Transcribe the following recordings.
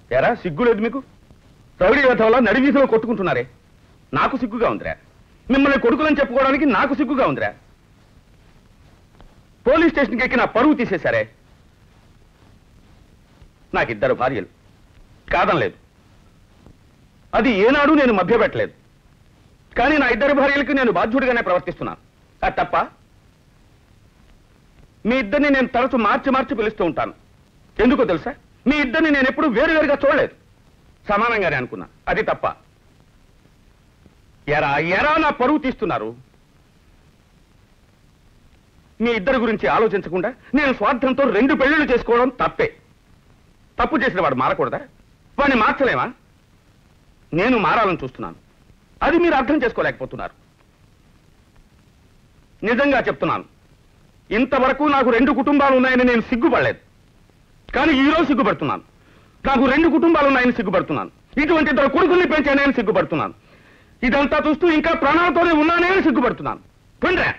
ఎరా సిగ్గు లేదు మీకు రౌడీ వల్ల నడివీధిలో కొట్టుకుంటున్నారే నాకు సిగ్గుగా ఉందిరా మిమ్మల్ని కొడుకులని చెప్పుకోవడానికి నాకు సిగ్గుగా ఉందిరా పోలీస్ స్టేషన్కి ఎక్కి నా పరువు తీసేశారే నాకిద్దరు భార్యలు కాదనలేదు అది ఏనాడు నేను మభ్యపెట్టలేదు కానీ నా ఇద్దరు భార్యలకి నేను బాధ్యుడిగానే ప్రవర్తిస్తున్నాను అది తప్ప మీ ఇద్దరిని నేను తరచు మార్చి మార్చి పిలుస్తూ ఉంటాను ఎందుకో తెలుసా మీ ఇద్దరిని నేను ఎప్పుడు వేరువేరుగా చూడలేదు సమానంగానే అనుకున్నా అది తప్ప ఎరా ఎరా నా పరువు తీస్తున్నారు మీ ఇద్దరి గురించి ఆలోచించకుండా నేను స్వార్థంతో రెండు పెళ్లిళ్ళు చేసుకోవడం తప్పే తప్పు చేసిన వాడు మారకూడదా వాడిని మార్చలేమా నేను మారాలని చూస్తున్నాను అది మీరు అర్థం చేసుకోలేకపోతున్నారు నిజంగా చెప్తున్నాను ఇంతవరకు నాకు రెండు కుటుంబాలు ఉన్నాయని నేను సిగ్గుపడలేదు కానీ ఈ రోజు సిగ్గుపడుతున్నాను నాకు రెండు కుటుంబాలు ఉన్నాయని సిగ్గుపడుతున్నాను ఇటువంటి ఇద్దరు కొడుకుల్ని పెంచానని సిగ్గుపడుతున్నాను ఇదంతా చూస్తూ ఇంకా ప్రాణాలతోనే ఉన్నానే అని సిగ్గుపడుతున్నాను పండ్రా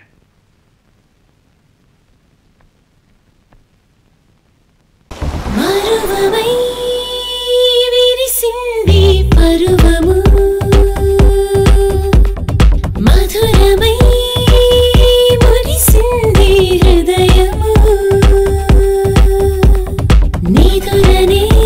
మరువమై విరిసింది పరువము మధురమై మురిసింది హృదయము నిదురనే